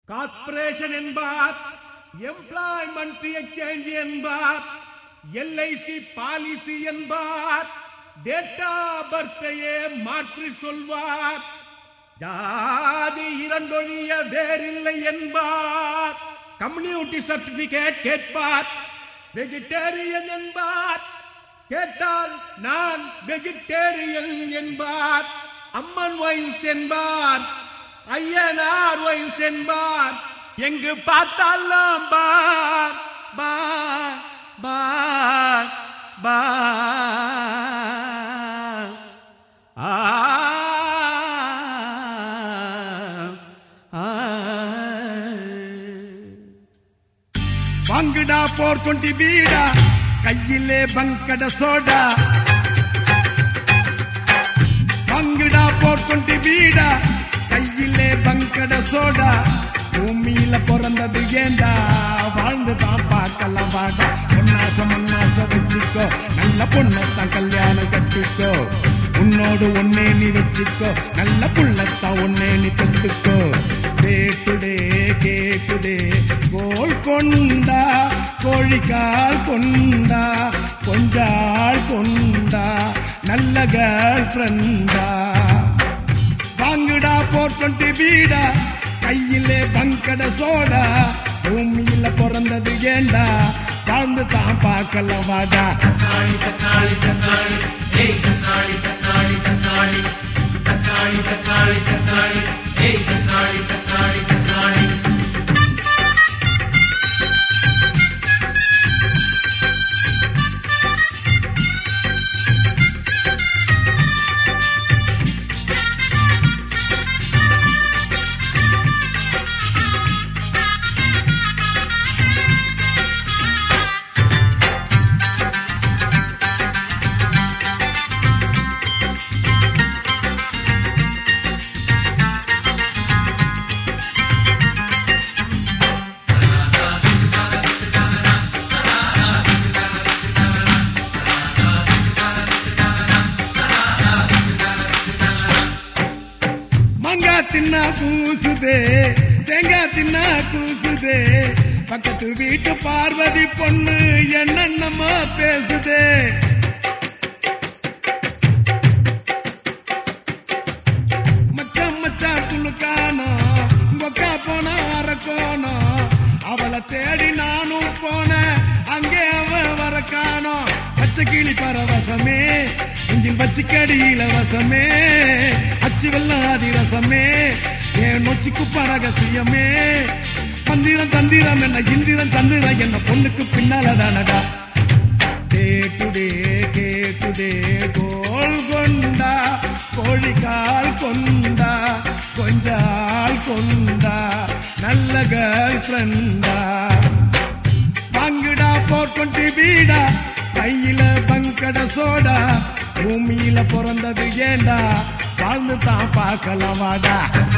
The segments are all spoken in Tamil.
கார்ப்பரேஷன் என்பார் எம்ப்ளாய்மெண்ட் எக்ஸ்சேஞ்ச் என்பார் எல்ஐசி பாலிசி என்பார் டேட்டா பர்த்தையே மாற்றி சொல்வார் ஜாதி இரண்டொழிய வேறில்லை என்பார் கம்யூனிட்டி சர்டிபிகேட் கேட்பார் வெஜிடேரியன் என்பார் கேட்டால் நான் வெஜிடேரியன் என்பார் அம்மன் வைன்ஸ் என்பார் ஐயனார் வைன்ஸ் என்பார் எங்கு பார்த்தாலும் பார் பார் பார் பார் ஆ ஆ வாங்குடா போர் டுவெண்டி வீடா கையிலே பங்கட சோடா வாங்குடா போர் டுவெண்டி வீடா கையிலே பங்கட சோடா பூமியில பிறந்தது ஏண்டா வாழ்ந்துதான் பார்க்கலாம் வாடா பொன்னாச மண்ணாச வச்சுக்கோ நல்ல பொண்ணத்தான் கல்யாணம் கட்டிக்கோ உன்னோடு ஒன்னே நீ வச்சுக்கோ நல்ல புள்ளத்தான் ஒன்னே நீ பெத்துக்கோ கேட்டுடே கேட்டுடே கோல் கொண்டா கோழிக்கால் கொண்டா கொஞ்சாள் கொண்டா நல்ல கேர்ள் ஃப்ரெண்டா வாங்குடா போர் டுவெண்டி வீடா கையிலே பங்கட சோடா பூமியில பிறந்தது ஏண்டா வாழ்ந்து தான் பார்க்கலாம் வாடா மங்கா தின்னா கூசுதே தேங்காய் தின்னா கூசுதே பக்கத்து வீட்டு பார்வதி பொண்ணு என்னென்னமா பேசுதே மச்சான் மச்சான் துளுக்கானோ கொக்கா போனா அரக்கோனோ அவளை தேடி நானும் போனேன் அங்கே அவ வர காணோம் பச்சை கிளி பரவசமே இஞ்சின் பச்சைக்கடி இலவசமே அச்சு வெள்ளம் அதிரசமே என் நொச்சிக்கு பரகசியமே மந்திரம் தந்திரம் என்ன இந்திரம் சந்திரம் என்ன பொண்ணுக்கு பின்னால தானடா கேட்டுடே கேட்டுடே கோல் கொண்டா கோழிக்கால் கொண்டா கொஞ்சால் கொண்டா நல்ல கேர்ள் ஃப்ரெண்டா வாங்குடா போர் டுவெண்டி வீடா கையில பங்கட சோடா பூமியில பிறந்தது ஏண்டா வாழ்ந்து தான் பார்க்கலாம் வாடா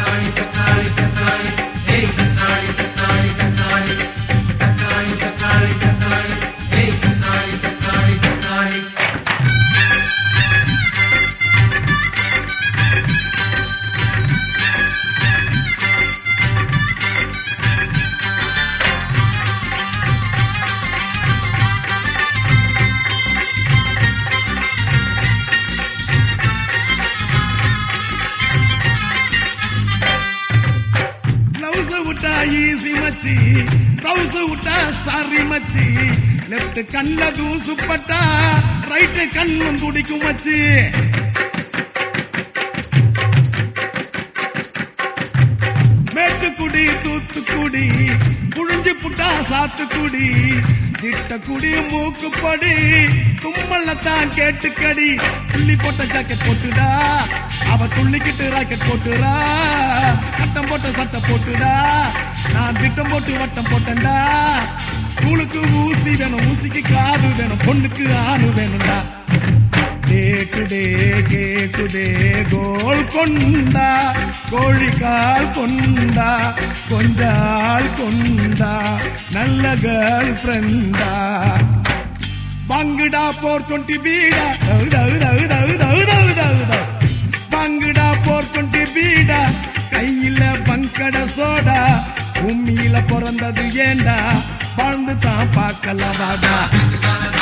பிளவுஸ் விட்டா ஈசி மச்சி பிளவுஸ் விட்டா சாரி மச்சி லெஃப்ட் கண்ல தூசு பட்டா ரைட் கண்ணும் துடிக்கும் மச்சி மேட்டுக்குடி தூத்துக்குடி புழிஞ்சு புட்டா சாத்துக்குடி திட்டக்குடி மூக்குப்படி தும்மல்லத்தான் கேட்டுக்கடி துள்ளி போட்ட ஜாக்கெட் போட்டுடா அவ துள்ளிக்கிட்டு ராக்கெட் போட்டுடா கட்டம் போட்ட சட்டை போட்டுடா நான் திட்டம் போட்டு வட்டம் போட்டேன்டா தூளுக்கு ஊசி வேணும் ஊசிக்கு காது வேணும் பொண்ணுக்கு ஆணு வேணும்டா கேட்டுடே கேட்டுடே கோல் கொண்டா கோழிக்கால் கொண்டா கொஞ்சால் கொண்டா நல்ல கேர்ள் ஃப்ரெண்டா பங்குடா போர் டுவெண்ட்டி பீடா தவு தவு தவு தவு தவு தவு தவு தவு பங்குடா போர் டுவெண்ட்டி பீடா கையில பங்கட சோடா பூமியில பிறந்தது ஏண்டா வாழ்ந்து தான் பார்க்கலாம் வாடா